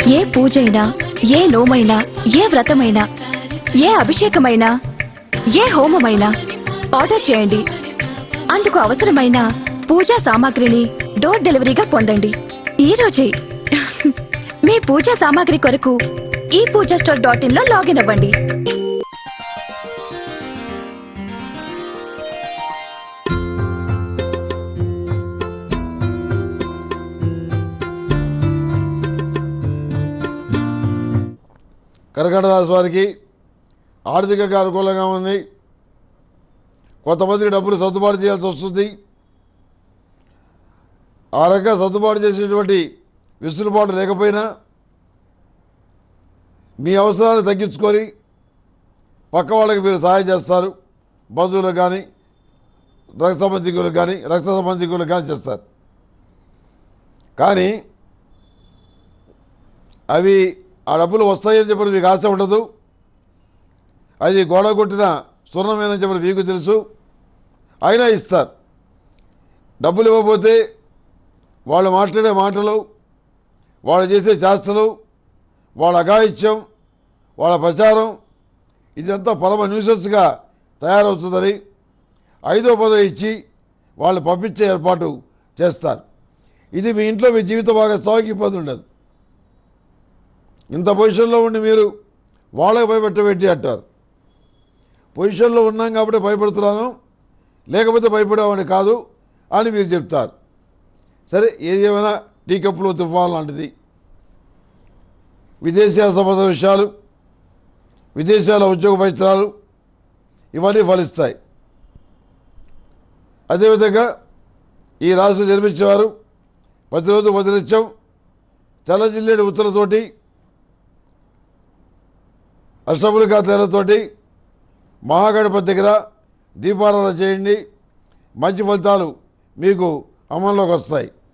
ఏ పూజైనా ఏ నోమైనా ఏ వ్రతమైనా ఏ అభిషేకమైనా ఏ హోమమైనా ఆర్డర్ చేయండి అందుకు అవసరమైన పూజా సామాగ్రిని డోర్ డెలివరీగా పొందండి ఈ రోజే మీ పూజా సామాగ్రి కొరకు ఈ పూజా స్టోర్ డాట్ ఇన్ లో లాగిన్ అవ్వండి కర్కట రాశి వారికి ఆర్థికంగా అనుకూలంగా ఉంది కొంతమందికి డబ్బులు సర్దుబాటు చేయాల్సి వస్తుంది ఆ రకంగా సర్దుబాటు చేసేటువంటి వెసులుబాటు లేకపోయినా మీ అవసరాలు తగ్గించుకొని పక్క వాళ్ళకి మీరు సహాయం చేస్తారు బంధువులకు కానీ రక్త సంబంధికులకు కానీ రక్త సంబంధికులకు కానీ చేస్తారు కానీ అవి ఆ డబ్బులు వస్తాయని చెప్పి మీకు ఆశ ఉండదు అది గోడ కొట్టిన సున్నమేనని చెప్పి మీకు తెలుసు అయినా ఇస్తారు డబ్బులు ఇవ్వకపోతే వాళ్ళు మాట్లాడే మాటలు వాళ్ళు చేసే చేష్టలు వాళ్ళ అఘాయిత్యం వాళ్ళ ప్రచారం ఇదంతా పరమ న్యూసెన్స్గా తయారవుతుందని ఐదో పదో ఇచ్చి వాళ్ళు పంపించే ఏర్పాటు చేస్తారు ఇది మీ ఇంట్లో మీ జీవిత భాగస్వామికి ఇబ్బంది ఉండదు ఇంత పొజిషన్లో ఉండి మీరు వాళ్ళకి భయపెట్టబెట్టి అంటారు పొజిషన్లో ఉన్నాం కాబట్టి భయపడుతున్నాను లేకపోతే భయపడేవాడిని కాదు అని మీరు చెప్తారు సరే ఏది ఏమైనా టీ కప్పులో తుఫాన్ లాంటిది విదేశీయాల సంబంధ విషయాలు విదేశాల ఉద్యోగ ప్రయత్నాలు ఇవన్నీ ఫలిస్తాయి అదేవిధంగా ఈ రాష్ట్రం జన్మించేవారు ప్రతిరోజు ప్రతినిత్యం తెల్లజిల్లేడు ఉత్తరతోటి అష్టములికా తేలతోటి మహాగణపతి దగ్గర దీపారాధన చేయండి మంచి ఫలితాలు మీకు అమల్లోకి వస్తాయి